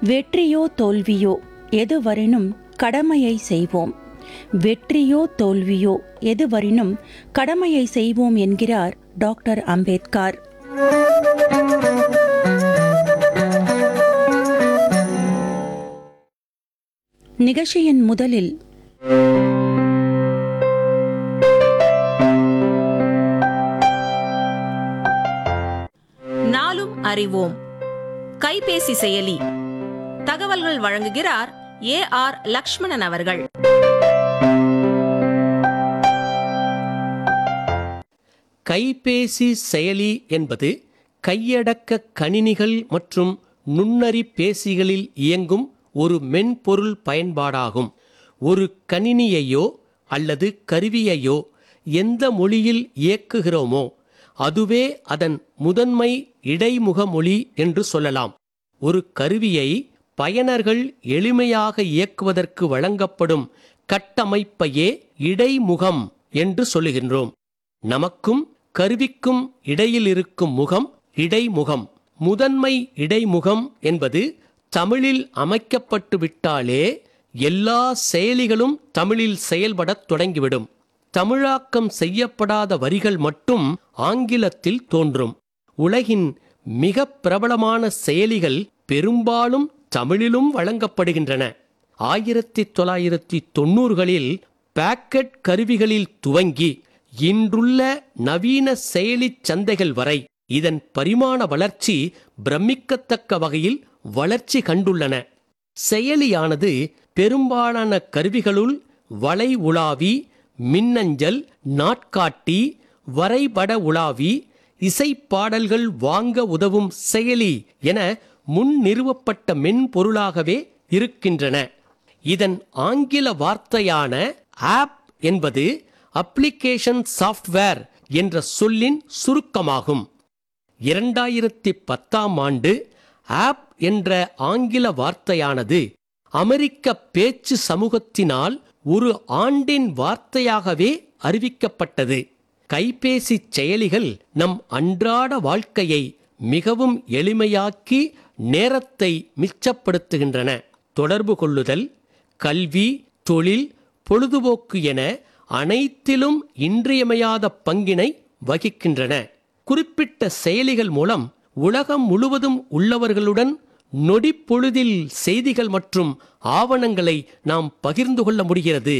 வெற்றியோ தோல்வியோ எதுவரினும் கடமையை செய்வோம் வெற்றியோ தோல்வியோ எதுவரினும் கடமையை செய்வோம் என்கிறார் டாக்டர் அம்பேத்கர் நிகழ்ச்சியின் முதலில் நாளும் அறிவோம் கைபேசி செயலி தகவல்கள் வழங்குகிறார் ஏ ஆர் லக்ஷ்மணன் அவர்கள் கைபேசி செயலி என்பது கையடக்க கணினிகள் மற்றும் நுண்ணறி பேசிகளில் இயங்கும் ஒரு மென்பொருள் பயன்பாடாகும் ஒரு கணினியையோ அல்லது கருவியையோ எந்த மொழியில் இயக்குகிறோமோ அதுவே அதன் முதன்மை இடைமுக மொழி என்று சொல்லலாம் ஒரு கருவியை பயனர்கள் எளிமையாக இயக்குவதற்கு வழங்கப்படும் கட்டமைப்பையே இடைமுகம் என்று சொல்லுகின்றோம் நமக்கும் கருவிக்கும் இடையில் இருக்கும் முகம் இடைமுகம் முதன்மை இடைமுகம் என்பது தமிழில் அமைக்கப்பட்டு விட்டாலே எல்லா செயலிகளும் தமிழில் செயல்படத் தொடங்கிவிடும் தமிழாக்கம் செய்யப்படாத வரிகள் மட்டும் ஆங்கிலத்தில் தோன்றும் உலகின் மிக பிரபலமான செயலிகள் பெரும்பாலும் தமிழிலும் வழங்கப்படுகின்றன ஆயிரத்தி தொள்ளாயிரத்தி தொண்ணூறுகளில் பாக்கெட் கருவிகளில் துவங்கி இன்றுள்ள நவீன செயலிச் சந்தைகள் வரை இதன் பரிமாண வளர்ச்சி பிரமிக்கத்தக்க வகையில் வளர்ச்சி கண்டுள்ளன செயலியானது பெரும்பாலான கருவிகளுள் வலை உலாவி மின்னஞ்சல் நாட்காட்டி வரைபட உலாவி இசைப்பாடல்கள் வாங்க உதவும் செயலி என முன் நிறுவப்பட்ட மென்பொருளாகவே இருக்கின்றன இதன் ஆங்கில வார்த்தையான ஆப் என்பது அப்ளிகேஷன் சாஃப்ட்வேர் என்ற சொல்லின் சுருக்கமாகும் இரண்டாயிரத்தி பத்தாம் ஆண்டு ஆப் என்ற ஆங்கில வார்த்தையானது அமெரிக்க பேச்சு சமூகத்தினால் ஒரு ஆண்டின் வார்த்தையாகவே அறிவிக்கப்பட்டது கைபேசி செயலிகள் நம் அன்றாட வாழ்க்கையை மிகவும் எளிமையாக்கி நேரத்தை மிச்சப்படுத்துகின்றன தொடர்பு கொள்ளுதல் கல்வி தொழில் பொழுதுபோக்கு என அனைத்திலும் இன்றியமையாத பங்கினை வகிக்கின்றன குறிப்பிட்ட செயலிகள் மூலம் உலகம் முழுவதும் உள்ளவர்களுடன் நொடிப்பொழுதில் செய்திகள் மற்றும் ஆவணங்களை நாம் பகிர்ந்து கொள்ள முடிகிறது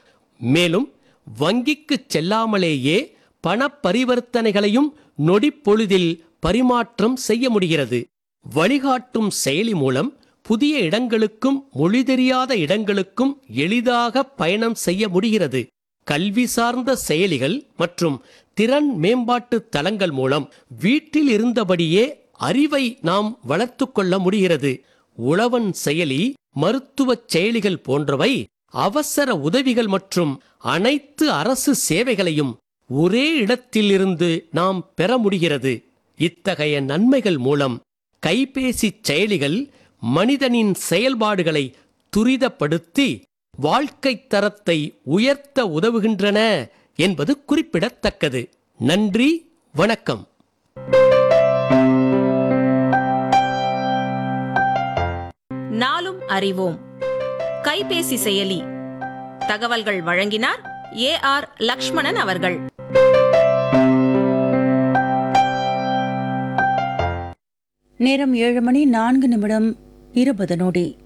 மேலும் வங்கிக்கு செல்லாமலேயே பண பரிவர்த்தனைகளையும் நொடிப்பொழுதில் பரிமாற்றம் செய்ய முடிகிறது வழிகாட்டும் செயலி மூலம் புதிய இடங்களுக்கும் மொழி தெரியாத இடங்களுக்கும் எளிதாக பயணம் செய்ய முடிகிறது கல்வி சார்ந்த செயலிகள் மற்றும் திறன் மேம்பாட்டு தளங்கள் மூலம் வீட்டில் இருந்தபடியே அறிவை நாம் வளர்த்து கொள்ள முடிகிறது உழவன் செயலி மருத்துவச் செயலிகள் போன்றவை அவசர உதவிகள் மற்றும் அனைத்து அரசு சேவைகளையும் ஒரே இடத்தில் இருந்து நாம் பெற முடிகிறது இத்தகைய நன்மைகள் மூலம் கைபேசி செயலிகள் மனிதனின் செயல்பாடுகளை துரிதப்படுத்தி வாழ்க்கை தரத்தை உயர்த்த உதவுகின்றன என்பது குறிப்பிடத்தக்கது நன்றி வணக்கம் நாளும் அறிவோம் கைபேசி செயலி தகவல்கள் வழங்கினார் ஏ ஆர் லக்ஷ்மணன் அவர்கள் நேரம் ஏழு மணி நான்கு நிமிடம் இருபது நொடி